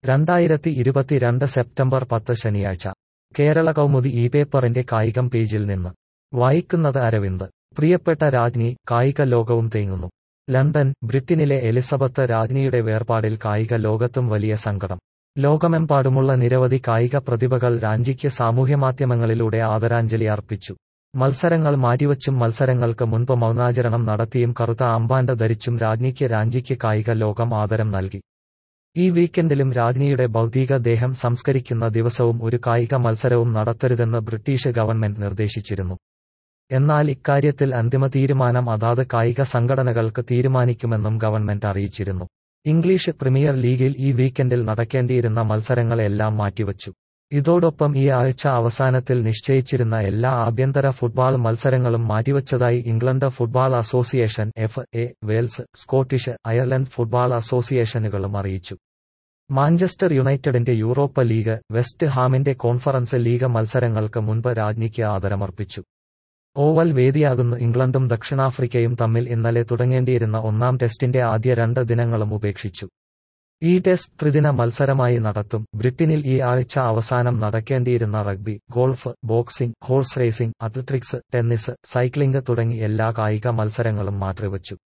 രണ്ടായിരത്തി ഇരുപത്തിരണ്ട് സെപ്റ്റംബർ പത്ത് ശനിയാഴ്ച കേരള കൗമുദി ഈ പേപ്പറിന്റെ കായികം പേജിൽ നിന്ന് വായിക്കുന്നത് അരവിന്ദ് പ്രിയപ്പെട്ട രാജ്ഞി കായിക ലോകവും തേങ്ങുന്നു ലണ്ടൻ ബ്രിട്ടനിലെ എലിസബത്ത് രാജ്ഞിയുടെ വേർപാടിൽ കായിക ലോകത്തും വലിയ സങ്കടം ലോകമെമ്പാടുമുള്ള നിരവധി കായിക പ്രതിഭകൾ രാഞ്ചിക്ക് സാമൂഹ്യമാധ്യമങ്ങളിലൂടെ ആദരാഞ്ജലി അർപ്പിച്ചു മത്സരങ്ങൾ മാറ്റിവച്ചും മത്സരങ്ങൾക്ക് മുൻപ് മൗനാചരണം നടത്തിയും കറുത്ത ആമ്പാൻഡ ധരിച്ചും രാജ്ഞിക്ക് രാഞ്ചിക്ക് കായിക ലോകം ആദരം നൽകി ഈ വീക്കെൻഡിലും രാജ്ഞിയുടെ ഭൗതിക ദേഹം സംസ്കരിക്കുന്ന ദിവസവും ഒരു കായിക മത്സരവും നടത്തരുതെന്ന് ബ്രിട്ടീഷ് ഗവൺമെന്റ് നിർദ്ദേശിച്ചിരുന്നു എന്നാൽ ഇക്കാര്യത്തിൽ അന്തിമ തീരുമാനം അതാത് കായിക സംഘടനകൾക്ക് തീരുമാനിക്കുമെന്നും ഗവൺമെന്റ് അറിയിച്ചിരുന്നു ഇംഗ്ലീഷ് പ്രീമിയർ ലീഗിൽ ഈ വീക്കെൻഡിൽ നടക്കേണ്ടിയിരുന്ന മത്സരങ്ങളെല്ലാം മാറ്റിവച്ചു ഇതോടൊപ്പം ഈ ആഴ്ച അവസാനത്തിൽ നിശ്ചയിച്ചിരുന്ന എല്ലാ ആഭ്യന്തര ഫുട്ബോൾ മത്സരങ്ങളും മാറ്റിവച്ചതായി England football association F A Wales Scottish Ireland football അസോസിയേഷനുകളും അറിയിച്ചു മാഞ്ചസ്റ്റർ യുണൈറ്റഡിന്റെ യൂറോപ്പ ലീഗ് വെസ്റ്റ് ഹാമിന്റെ കോൺഫറൻസ് ലീഗ് മത്സരങ്ങൾക്ക് മുൻപ് രാജ്ഞിക്ക് ആദരമർപ്പിച്ചു ഓവൽ വേദിയാകുന്നു ഇംഗ്ലണ്ടും ദക്ഷിണാഫ്രിക്കയും തമ്മിൽ ഇന്നലെ തുടങ്ങേണ്ടിയിരുന്ന ഒന്നാം ടെസ്റ്റിന്റെ ആദ്യ രണ്ട് ദിനങ്ങളും ഉപേക്ഷിച്ചു ഈ ടെസ്റ്റ് ത്രിദിന മത്സരമായി നടത്തും ബ്രിട്ടനിൽ ഈ ആഴ്ച അവസാനം നടക്കേണ്ടിയിരുന്ന rugby golf boxing horse racing athletics tennis cycling തുടങ്ങി എല്ലാ കായിക മത്സരങ്ങളും മാറ്റിവച്ചു